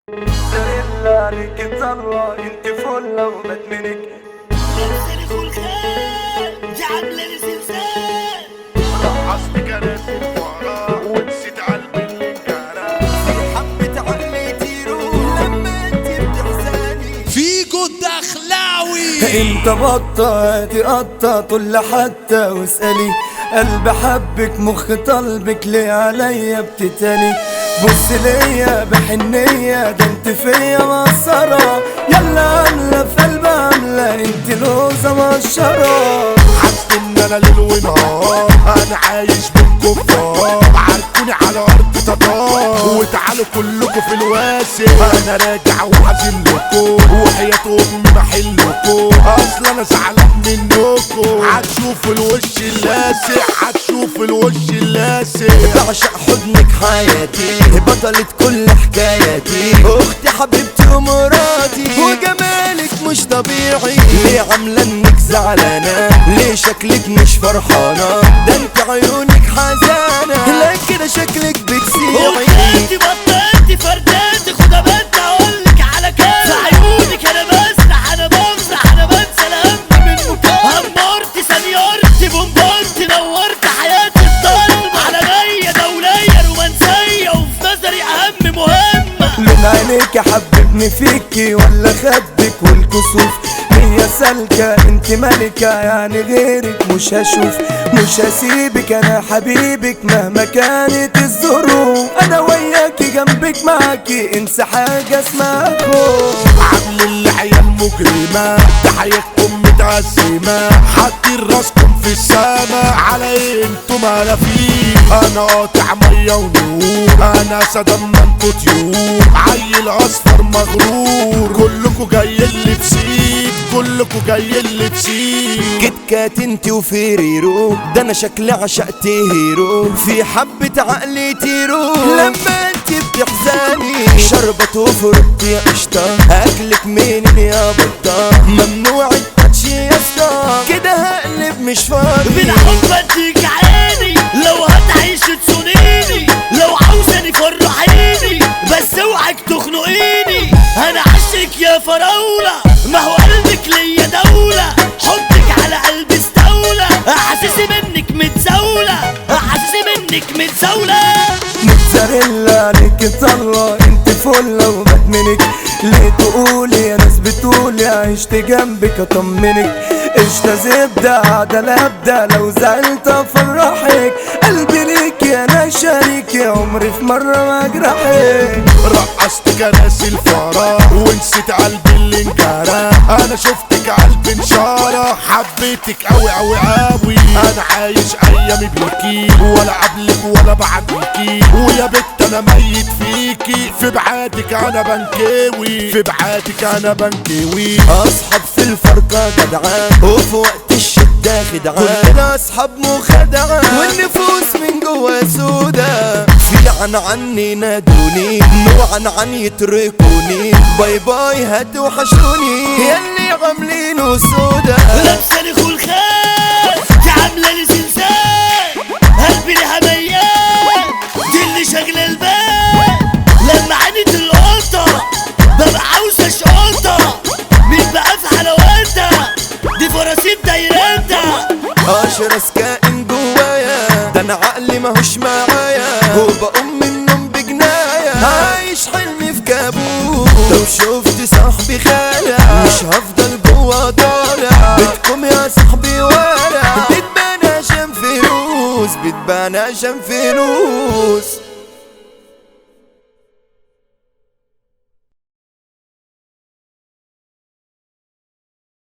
سريلا عليك طلة انت فلة وبدمنك تاريخ الخير دي عامله لي زلزال رقصت كراسي الفقراء ونسيت قلبي اللي انجرح حبة عقلي تروح لما انت بتحزني فيجو الدخلاوي انت بطة تقطع طل حتى واسألي قلب حبك مخ طلبك ليه عليا بتتالي بص ليا بحنية ده انت فيا مقصرة يلا عاملة في قلب عاملة انت لوزة مقشرة حاسس ان انا ليل ونهار انا عايش بين كفار عارفوني على ارض تتار وتعالوا كلكم في الواسع انا راجع وحزين لكم وحياة امي محلكم اصل انا زعلان منكم هتشوفوا الوش اللاسع هتشوفوا الوش اللاسع بعشق حضنك حياتي بطلة كل حكاياتي اختي حبيبتي ومراتي وجمالك مش طبيعي ليه عاملة انك زعلانة ليه شكلك مش فرحانة ده انت عيونك حزانة لا كده شكلك بتسيعي وانتي بطلتي فرداتي خدها بنت اقولك على كام في عيونك انا بسرح انا بمسرح انا بنسى الهم من مكان همرتي سنيورتي بومبارتي نورت حياتي الضلمة عالمية دولية رومانسية وفي نظري اهم مهمة لون عينيك حببني فيكي ولا خدك والكسوف هي سالكة انت ملكة يعني غيرك مش هشوف مش هسيبك انا حبيبك مهما كانت الظروف انا وياكي جنبك معاكي انسى حاجة اسمها خوف عامل العيال مجرمة ده حياتكم متقسمة حاطين راسكم في السما على ايه انتوا ملافين انا قاطع مية ونور انا صدام ما انتوا طيور عيل اصفر مغرور كلكوا جايين لي بسيك كلكوا جايين لي بسيك كيت كات انت وفيريرو ده انا شكلي عشقت هيرو في حبة عقلي تيرو لما انت بتحزني شربت وفرقت يا قشطة اكلك منين يا بطة ممنوع التاتش يا اسطى كده هقلب مش فاضي بالحب اديك عيني لو هتعيش تصونيني لو عاوزاني فرحيني بس اوعك تخنقيني انا عشقك يا فراولة ما هو قلبك ليا دولة حطك على قلبي استولى احساسي منك متزاولة احساسي منك متزاولة موتزاريلا عليك طلة انت فلة وبدمنك ليه تقولي يا ناس بتقولي عشت جنبك اطمنك قشطة زبدة قاعدة لابدة لو زعلت افرحك قلبي ليك انا شريكي عمري في مرة ما اجرحك رقصت كراسي الفراغ ونسيت قلبي اللي انجرح انا شفتك قلبي انشارة حبيتك اوي اوي اوي انا عايش ايامي بيكي ولا قبلك ولا بعديكي ويا بت انا ميت فيكي في بعادك انا بنكوي في بعادك انا بنكوي اصحاب في الفرقة جدعان وفي وقت الشدة خدعان كلنا اصحاب مخدعان والنفوس من جوا سودا في عن عني نادوني نوعا عن يتركوني باي باي هتوحشوني ياللي عاملينه سودا لابساني خلخال دي عامله لي زلزال قلبي ليها ميال دي اللي شاغله البال لما عانيت القطه ببقى عاوزه شقطه مين بقى في حلاوتها دي فراسيب دايرتها اشرس كائن جوايا ده انا عقلي ماهوش معايا وبقوم من النوم بجناية عايش حلمي في كابوس لو شفت صاحبي خالع مش هفضل جوا طالع بتكم يا صاحبي ورع بتبان عشان فلوس بتبان عشان فلوس